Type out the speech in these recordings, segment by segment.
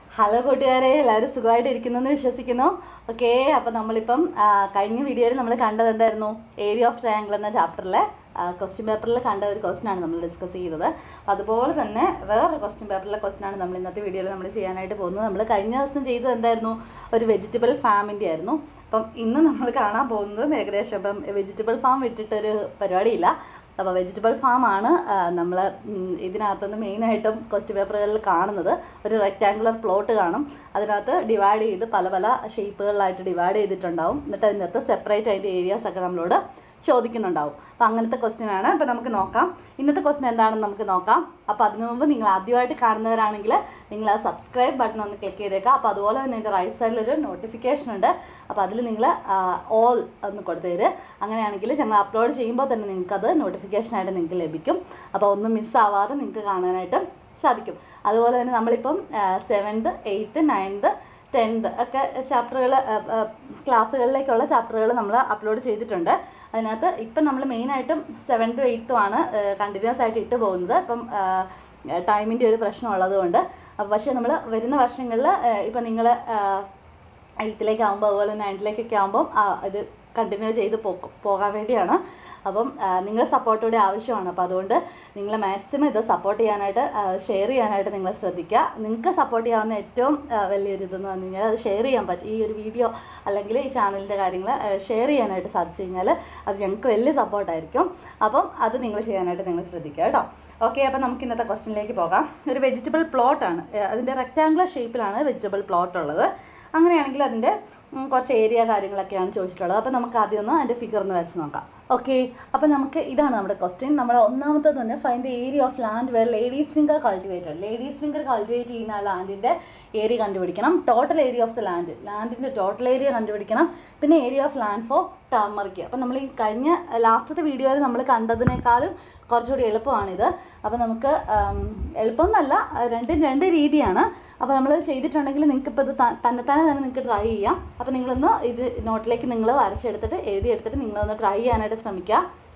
hello കൂട്ടുകാരെ എല്ലാവരും സുഖമായിട്ട് ഇരിക്കുന്നു എന്ന് വിശ്വസിക്കുന്നു ഓക്കെ അപ്പം നമ്മളിപ്പം ആ, കഴിഞ്ഞ വീഡിയോയിൽ നമ്മൾ കണ്ടത് എന്തായിരുന്നു ഏരിയ ഓഫ് ട്രയാങ്കിൾ എന്ന ചാപ്റ്ററിലെ ക്വസ്റ്റ്യൻ പേപ്പറിൽ കണ്ട ഒരു ക്വസ്റ്റ്യൻ ആണ് നമ്മൾ ഡിസ്കസ് ചെയ്തത് അപ്പം അതുപോലെ തന്നെ വേറൊരു ക്വസ്റ്റ്യൻ പേപ്പറിലെ ക്വസ്റ്റ്യൻ ആണ് നമ്മൾ ഇന്നത്തെ വീഡിയോയിൽ നമ്മൾ ചെയ്യാനായിട്ട് പോകുന്നത് നമ്മൾ കഴിഞ്ഞ ദിവസം ചെയ്തത് എന്തായിരുന്നു ഒരു വെജിറ്റബിൾ ഫാമിൻ്റെ ആയിരുന്നു അപ്പം ഇന്ന് നമ്മൾ കാണാൻ പോകുന്നതും ഏകദേശം ഇപ്പം വെജിറ്റബിൾ ഫാം വിട്ടിട്ടൊരു പരിപാടിയില്ല അപ്പോൾ വെജിറ്റബിൾ ഫാമാണ് നമ്മൾ ഇതിനകത്തുനിന്ന് മെയിനായിട്ടും ക്വസ്റ്റ്യൻ പേപ്പറുകളിൽ കാണുന്നത് ഒരു റെക്റ്റാങ്കുലർ പ്ലോട്ട് കാണും അതിനകത്ത് ഡിവൈഡ് ചെയ്ത് പല പല ഷേപ്പുകളിലായിട്ട് ഡിവൈഡ് ചെയ്തിട്ടുണ്ടാവും എന്നിട്ട് അതിനകത്ത് സെപ്പറേറ്റ് അതിൻ്റെ ഏരിയാസ് ഒക്കെ നമ്മളോട് ചോദിക്കുന്നുണ്ടാവും അപ്പോൾ അങ്ങനത്തെ ക്വസ്റ്റ്യൻ ആണ് അപ്പോൾ നമുക്ക് നോക്കാം ഇന്നത്തെ ക്വസ്റ്റ്യൻ എന്താണെന്ന് നമുക്ക് നോക്കാം അപ്പോൾ അതിനു മുമ്പ് നിങ്ങൾ ആദ്യമായിട്ട് കാണുന്നവരാണെങ്കിൽ നിങ്ങൾ ആ സബ്സ്ക്രൈബ് ബട്ടൺ ഒന്ന് ക്ലിക്ക് ചെയ്തേക്കാം അപ്പോൾ അതുപോലെ തന്നെ എൻ്റെ റൈറ്റ് സൈഡിലൊരു നോട്ടിഫിക്കേഷൻ ഉണ്ട് അപ്പോൾ അതിൽ നിങ്ങൾ ഓൾ ഒന്ന് കൊടുത്തേര് അങ്ങനെയാണെങ്കിൽ ഞങ്ങൾ അപ്ലോഡ് ചെയ്യുമ്പോൾ തന്നെ നിങ്ങൾക്കത് നോട്ടിഫിക്കേഷനായിട്ട് നിങ്ങൾക്ക് ലഭിക്കും അപ്പോൾ ഒന്നും മിസ്സാവാതെ നിങ്ങൾക്ക് കാണാനായിട്ട് സാധിക്കും അതുപോലെ തന്നെ നമ്മളിപ്പം സെവൻത്ത് എയ്ത്ത് നയൻത്ത് ടെൻത്ത് ഒക്കെ ചാപ്റ്ററുകൾ ക്ലാസ്സുകളിലേക്കുള്ള ചാപ്റ്ററുകൾ നമ്മൾ അപ്ലോഡ് ചെയ്തിട്ടുണ്ട് അതിനകത്ത് ഇപ്പം നമ്മൾ മെയിനായിട്ടും സെവൻത്തും എയ്ത്തും ആണ് കണ്ടിന്യൂസ് ആയിട്ട് ഇട്ട് പോകുന്നത് ഇപ്പം ടൈമിൻ്റെ ഒരു പ്രശ്നം ഉള്ളതുകൊണ്ട് അപ്പം പക്ഷേ നമ്മൾ വരുന്ന വർഷങ്ങളിൽ ഇപ്പം നിങ്ങൾ എയ്ത്തിലേക്ക് ആകുമ്പോൾ അതുപോലെ നയൻത്തിലേക്കൊക്കെ ആകുമ്പം ഇത് കണ്ടിന്യൂ ചെയ്ത് പോ പോകാൻ വേണ്ടിയാണ് അപ്പം നിങ്ങളുടെ സപ്പോർട്ട് കൂടി ആവശ്യമാണ് അപ്പോൾ അതുകൊണ്ട് നിങ്ങൾ മാക്സിമം ഇത് സപ്പോർട്ട് ചെയ്യാനായിട്ട് ഷെയർ ചെയ്യാനായിട്ട് നിങ്ങൾ ശ്രദ്ധിക്കുക നിങ്ങൾക്ക് സപ്പോർട്ട് ചെയ്യാവുന്ന ഏറ്റവും ആ, വലിയൊരു ഇതെന്ന് പറഞ്ഞു കഴിഞ്ഞാൽ അത് ഷെയർ ചെയ്യാൻ പറ്റും ഈ ഒരു വീഡിയോ അല്ലെങ്കിൽ ഈ ചാനലിൻ്റെ കാര്യങ്ങൾ ഷെയർ ചെയ്യാനായിട്ട് സാധിച്ചു കഴിഞ്ഞാൽ അത് ഞങ്ങൾക്ക് വലിയ സപ്പോർട്ടായിരിക്കും അപ്പം അത് നിങ്ങൾ ചെയ്യാനായിട്ട് നിങ്ങൾ ശ്രദ്ധിക്കുക കേട്ടോ ഓക്കെ അപ്പം നമുക്ക് ഇന്നത്തെ ക്വസ്റ്റ്യനിലേക്ക് പോകാം ഒരു വെജിറ്റബിൾ പ്ലോട്ടാണ് അതിൻ്റെ റെക്റ്റാങ്കുലർ ഷേപ്പിലാണ് വെജിറ്റബിൾ പ്ലോട്ട് ഉള്ളത് അങ്ങനെയാണെങ്കിൽ അതിൻ്റെ ഉം, കുറച്ച് ഏരിയ കാര്യങ്ങളൊക്കെയാണ് ചോദിച്ചിട്ടുള്ളത് അപ്പോൾ നമുക്ക് ആദ്യം ഒന്ന് അതിൻ്റെ ഫിഗർ ഒന്ന് വരച്ച് നോക്കാം ഓക്കെ അപ്പോൾ നമുക്ക് ഇതാണ് നമ്മുടെ ക്വസ്റ്റ്യൻ നമ്മൾ ഒന്നാമത്തെ തന്നെ find the area of land where ladies finger cultivated ladies finger cultivate ചെയ്യുന്ന ആ ലാൻഡിൻ്റെ ഏരിയ കണ്ടുപിടിക്കണം total area of the land ലാൻഡിൻ്റെ ടോട്ടൽ ഏരിയ കണ്ടുപിടിക്കണം പിന്നെ area of land for turmeric അപ്പോൾ നമ്മൾ ഈ കഴിഞ്ഞ ലാസ്റ്റത്തെ വീഡിയോയിൽ നമ്മൾ കണ്ടതിനേക്കാളും കുറച്ചുകൂടി എളുപ്പമാണിത് അപ്പോൾ നമുക്ക് ഉം, എളുപ്പം എന്നല്ല രണ്ടും രണ്ട് രീതിയാണ് അപ്പോൾ നമ്മൾ ചെയ്തിട്ടുണ്ടെങ്കിൽ നിങ്ങൾക്ക് ഇപ്പോൾ ഇത് ത- തന്നെത്താനെ തന്നെ നിങ്ങൾക്ക് ട്രൈ ചെയ്യാം അപ്പോൾ നിങ്ങളൊന്ന് ഇത് നോട്ടിലേക്ക് നിങ്ങൾ വരച്ചെടുത്തിട്ട് എഴുതിയെടുത്തിട്ട് നിങ്ങളൊന്ന് ട്രൈ ചെയ്യാനായിട്ട് ശ്രമിക്കുക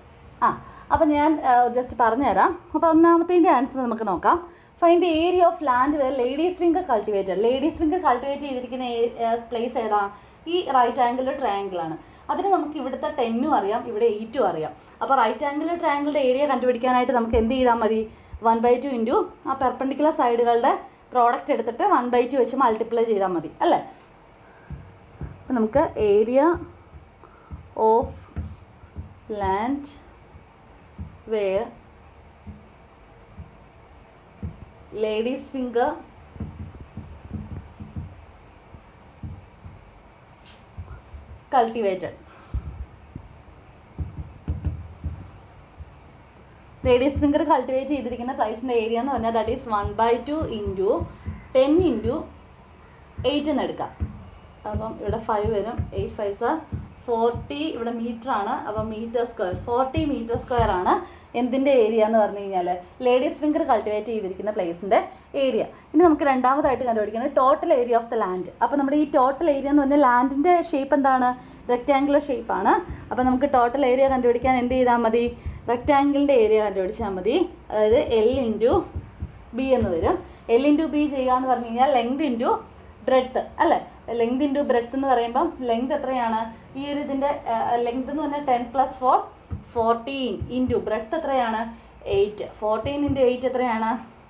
ആ അപ്പോൾ ഞാൻ ജസ്റ്റ് പറഞ്ഞുതരാം അപ്പോൾ ഒന്നാമത്തേൻ്റെ ആൻസർ നമുക്ക് നോക്കാം find the area of land where ladies finger cultivated ladies finger cultivate ചെയ്തിരിക്കുന്ന പ്ലേസ് ഏതാ ഈ റൈറ്റ് ആംഗിൾ ട്രയാങ്കിൾ ആണ് അതിന് നമുക്ക് ഇവിടുത്തെ ടെന്നും അറിയാം ഇവിടെ എയ്റ്റും അറിയാം അപ്പോൾ റൈറ്റ് ആംഗിൾ ട്രയാങ്കിളുടെ ഏരിയ കണ്ടുപിടിക്കാനായിട്ട് നമുക്ക് എന്ത് ചെയ്താൽ മതി വൺ ബൈ ടു ഇൻറ്റു ആ പെർപ്പൻഡിക്കുലർ സൈഡുകളുടെ പ്രോഡക്റ്റ് എടുത്തിട്ട് വൺ ബൈ ടു വെച്ച് മൾട്ടിപ്ലൈ ചെയ്താൽ മതി അല്ലേ അപ്പം നമുക്ക് area of land where ladies finger cultivated ladies finger cultivate ചെയ്തിരിക്കുന്ന പ്ലേസിൻ്റെ ഏരിയ എന്ന് പറഞ്ഞാൽ that is one by two into ten into eight എന്ന് എടുക്കാം അപ്പം ഇവിടെ ഫൈവ് വരും എയ്റ്റ് ഫൈവ് സാർ ഫോർട്ടി ഇവിടെ മീറ്റർ ആണ് അപ്പം metre square forty metre square ആണ് എന്തിൻ്റെ ഏരിയ എന്ന് പറഞ്ഞു കഴിഞ്ഞാൽ ലേഡീസ് ഫിംഗർ കൾട്ടിവേറ്റ് ചെയ്തിരിക്കുന്ന പ്ലേസിൻ്റെ ഏരിയ ഇനി നമുക്ക് രണ്ടാമതായിട്ട് കണ്ടുപിടിക്കുന്നത് total area of the land അപ്പോൾ നമ്മുടെ ഈ ടോട്ടൽ ഏരിയ എന്ന് പറഞ്ഞാൽ ലാൻഡിൻ്റെ ഷേപ്പ് എന്താണ് റെക്റ്റാങ്കുലർ ഷേപ്പാണ് അപ്പോൾ നമുക്ക് ടോട്ടൽ ഏരിയ കണ്ടുപിടിക്കാൻ എന്ത് ചെയ്താൽ മതി റെക്റ്റാങ്കിളിൻ്റെ ഏരിയ കണ്ടുപിടിച്ചാൽ മതി അതായത് എൽ ഇൻറ്റു ബി എന്ന് വരും എൽ ഇൻറ്റു ബി ചെയ്യുക എന്ന് പറഞ്ഞു കഴിഞ്ഞാൽ ലെങ്ത് ഇൻറ്റു ബ്രെഡ്ത്ത് അല്ലേ ലെങ്ത് ഇൻറ്റു ബ്രെഡ്ത്ത് എന്ന് പറയുമ്പം ലെങ്ത് എത്രയാണ് ഈ ഒരു ഇതിൻ്റെ ലെങ്ത് എന്ന് പറഞ്ഞാൽ ten plus four fourteen into breadth എത്രയാണ് എയ്റ്റ് ഫോർട്ടീൻ ഇൻറ്റു എയ്റ്റ് എത്രയാണ്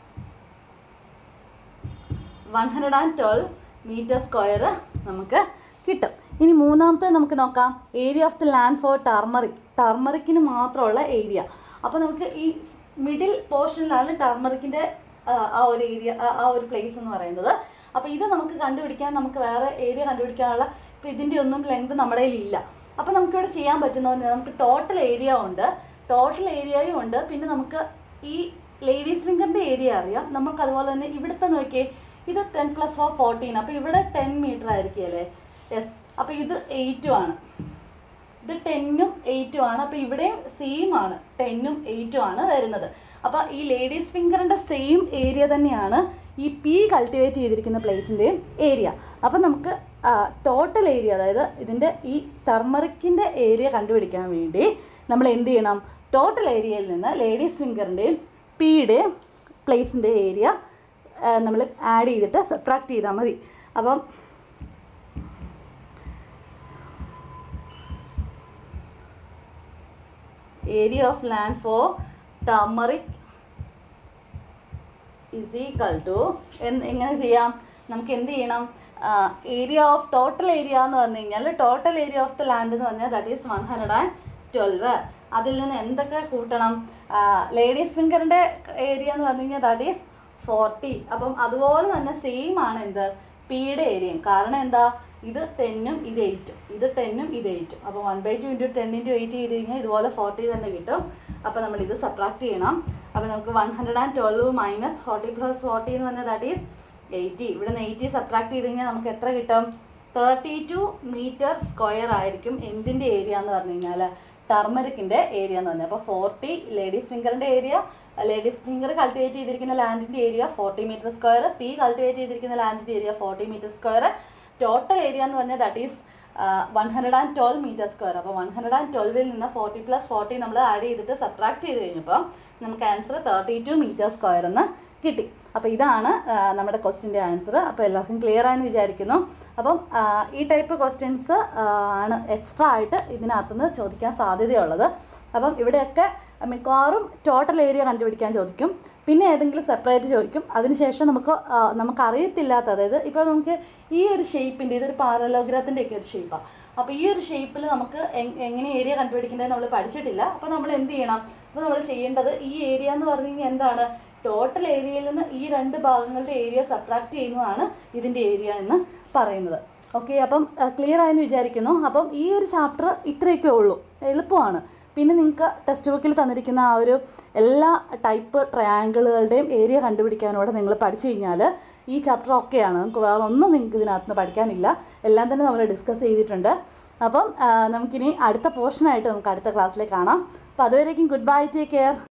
one hundred and twelve metre square നമുക്ക് കിട്ടും ഇനി മൂന്നാമത്തെ നമുക്ക് നോക്കാം area of the land for turmeric ടർമറിക്കിന് മാത്രമുള്ള ഏരിയ അപ്പോൾ നമുക്ക് ഈ മിഡിൽ പോർഷനിലാണ് ടർമറിക്കിൻ്റെ ആ ഒരു ഏരിയ ആ ഒരു പ്ലേസ് എന്ന് പറയുന്നത് അപ്പോൾ ഇത് നമുക്ക് കണ്ടുപിടിക്കാൻ നമുക്ക് വേറെ ഏരിയ കണ്ടുപിടിക്കാനുള്ള ഇപ്പോൾ ഇതിൻ്റെ ഒന്നും ലെങ്ത് നമ്മുടെ കയ്യിലില്ല അപ്പോൾ നമുക്കിവിടെ ചെയ്യാൻ പറ്റുന്ന പോലെ നമുക്ക് ടോട്ടൽ ഏരിയ ഉണ്ട് ടോട്ടൽ ഏരിയയും ഉണ്ട് പിന്നെ നമുക്ക് ഈ ലേഡീസ് ഫിംഗറിൻ്റെ ഏരിയ അറിയാം നമുക്ക് അതുപോലെ തന്നെ ഇവിടുത്തെ നോക്കിയേ ഇത് ടെൻ പ്ലസ് ഫോർ ഫോർട്ടീൻ അപ്പോൾ ഇവിടെ ടെൻ മീറ്റർ ആയിരിക്കുമല്ലേ യെസ് അപ്പോൾ ഇത് എയ്റ്റും ആണ് ഇത് ടെന്നും എയ്റ്റും ആണ് അപ്പോൾ ഇവിടെയും സെയിം ആണ് ടെന്നും എയ്റ്റും ആണ് വരുന്നത് അപ്പോൾ ഈ ലേഡീസ് ഫിംഗറിൻ്റെ സെയിം ഏരിയ തന്നെയാണ് ഈ പി കൾട്ടിവേറ്റ് ചെയ്തിരിക്കുന്ന പ്ലേസിൻ്റെയും ഏരിയ അപ്പം നമുക്ക് ടോട്ടൽ ഏരിയ അതായത് ഇതിൻ്റെ ഈ ടർമറിക്കിൻ്റെ ഏരിയ കണ്ടുപിടിക്കാൻ വേണ്ടി നമ്മൾ എന്ത് ചെയ്യണം ടോട്ടൽ ഏരിയയിൽ നിന്ന് ലേഡീസ് ഫിംഗറിൻ്റെയും പിയുടെയും പ്ലേസിൻ്റെ ഏരിയ നമ്മൾ ആഡ് ചെയ്തിട്ട് സബ്ട്രാക്ട് ചെയ്താൽ മതി അപ്പം area of land for turmeric is equal to എങ്ങനെ ചെയ്യാം നമുക്ക് എന്ത് ചെയ്യണം ഏരിയ ഓഫ് ടോട്ടൽ ഏരിയ എന്ന് പറഞ്ഞു കഴിഞ്ഞാൽ total area of the land എന്ന് പറഞ്ഞാൽ that is one hundred and twelve അതിൽ നിന്ന് എന്തൊക്കെ കൂട്ടണം ലേഡീസ് ഫിംഗറിൻ്റെ ഏരിയ എന്ന് പറഞ്ഞു കഴിഞ്ഞാൽ ദാറ്റ് ഈസ് ഫോർട്ടി അപ്പം അതുപോലെ തന്നെ സെയിം ആണ് എന്ത് പിയുടെ ഏരിയയും കാരണം എന്താ ഇത് ടെന്നും ഇത് എയ്റ്റും ഇത് ടെന്നും ഇത് എയ്റ്റും അപ്പോൾ one by two into ten into eight ചെയ്ത് കഴിഞ്ഞാൽ ഇതുപോലെ ഫോർട്ടി തന്നെ കിട്ടും അപ്പോൾ നമ്മൾ ഇത് സബ്ട്രാക്ട് ചെയ്യണം അപ്പോൾ നമുക്ക് one hundred and twelve minus forty plus forty എന്ന് പറഞ്ഞാൽ ദാറ്റ് ഈസ് എയ്റ്റി ഇവിടെ നിന്ന് എയ്റ്റി സബ്ട്രാക്ട് ചെയ്ത് കഴിഞ്ഞാൽ നമുക്ക് എത്ര കിട്ടും തേർട്ടി ടു മീറ്റർ സ്ക്വയർ ആയിരിക്കും എന്തിൻ്റെ ഏരിയ എന്ന് പറഞ്ഞു കഴിഞ്ഞാൽ ടർമറിക്കിൻ്റെ ഏരിയ എന്ന് പറഞ്ഞാൽ അപ്പോൾ ഫോർട്ടി ലേഡീസ് ഫിംഗറിൻ്റെ ഏരിയ ലേഡീസ് ഫിംഗർ കൾട്ടിവേറ്റ് ചെയ്തിരിക്കുന്ന ലാൻഡിൻ്റെ area forty metre square pea cultivate ചെയ്തിരിക്കുന്ന ലാൻഡിൻ്റെ area forty metre square total area എന്ന് പറഞ്ഞാൽ that is one hundred and twelve metre square അപ്പോൾ വൺ ഹൺഡ്രഡ് ആൻഡ് ട്വൽവിൽ നിന്ന് ഫോർട്ടി പ്ലസ് ഫോർട്ടി നമ്മൾ ആഡ് ചെയ്തിട്ട് സബ്ട്രാക്ട് ചെയ്ത് കഴിഞ്ഞപ്പോൾ നമുക്ക് answer thirty two metre square എന്ന് കിട്ടി അപ്പോൾ ഇതാണ് ആ, നമ്മുടെ ക്വസ്റ്റിൻ്റെ ആൻസർ അപ്പോൾ എല്ലാവർക്കും ക്ലിയർ ആയെന്ന് വിചാരിക്കുന്നു അപ്പം ആ, ഈ ടൈപ്പ് ക്വസ്റ്റ്യൻസ് ആണ് എക്സ്ട്രാ ആയിട്ട് ഇതിനകത്തുനിന്ന് ചോദിക്കാൻ സാധ്യതയുള്ളത് അപ്പം ഇവിടെയൊക്കെ മിക്കവാറും ടോട്ടൽ ഏരിയ കണ്ടുപിടിക്കാൻ ചോദിക്കും പിന്നെ ഏതെങ്കിലും സെപ്പറേറ്റ് ചോദിക്കും അതിനുശേഷം നമുക്ക് ആ, നമുക്കറിയത്തില്ലാത്ത അതായത് ഇപ്പോൾ നമുക്ക് ഈ ഒരു ഷേപ്പിൻ്റെ ഇതൊരു പാരലോഗ്രാത്തിൻ്റെ ഒക്കെ ഒരു ഷേപ്പാണ് അപ്പോൾ ഈ ഒരു ഷേപ്പിൽ നമുക്ക് എങ്- എങ്ങനെ ഏരിയ കണ്ടുപിടിക്കേണ്ടത് നമ്മൾ പഠിച്ചിട്ടില്ല അപ്പോൾ നമ്മൾ എന്ത് ചെയ്യണം അപ്പോൾ നമ്മൾ ചെയ്യേണ്ടത് ഈ ഏരിയ എന്ന് പറഞ്ഞു കഴിഞ്ഞാൽ എന്താണ് ടോട്ടൽ ഏരിയയിൽ നിന്ന് ഈ രണ്ട് ഭാഗങ്ങളുടെ ഏരിയ സബ്ട്രാക്ട് ചെയ്യുന്നതാണ് ഇതിൻ്റെ ഏരിയ എന്ന് പറയുന്നത് ഓക്കെ അപ്പം ക്ലിയർ ആയെന്ന് വിചാരിക്കുന്നു അപ്പം ഈ ഒരു ചാപ്റ്റർ ഇത്രയൊക്കെ ഉള്ളൂ എളുപ്പമാണ് പിന്നെ നിങ്ങൾക്ക് ടെക്സ്റ്റ് ബുക്കിൽ തന്നിരിക്കുന്ന ആ ഒരു എല്ലാ ടൈപ്പ് ട്രയാങ്കിളുകളുടെയും ഏരിയ കണ്ടുപിടിക്കാനോടെ നിങ്ങൾ പഠിച്ചു കഴിഞ്ഞാൽ ഈ ചാപ്റ്റർ ഒക്കെയാണ് നമുക്ക് വേറെ ഒന്നും നിങ്ങൾക്ക് ഇതിനകത്ത് നിന്ന് പഠിക്കാനില്ല എല്ലാം തന്നെ നമ്മൾ ഡിസ്കസ് ചെയ്തിട്ടുണ്ട് അപ്പം ആ, നമുക്കിനി അടുത്ത പോർഷനായിട്ട് നമുക്ക് അടുത്ത ക്ലാസ്സിലേക്ക് കാണാം അപ്പോൾ അതുവരേക്കും ഗുഡ് ബൈ ടേക്ക് കെയർ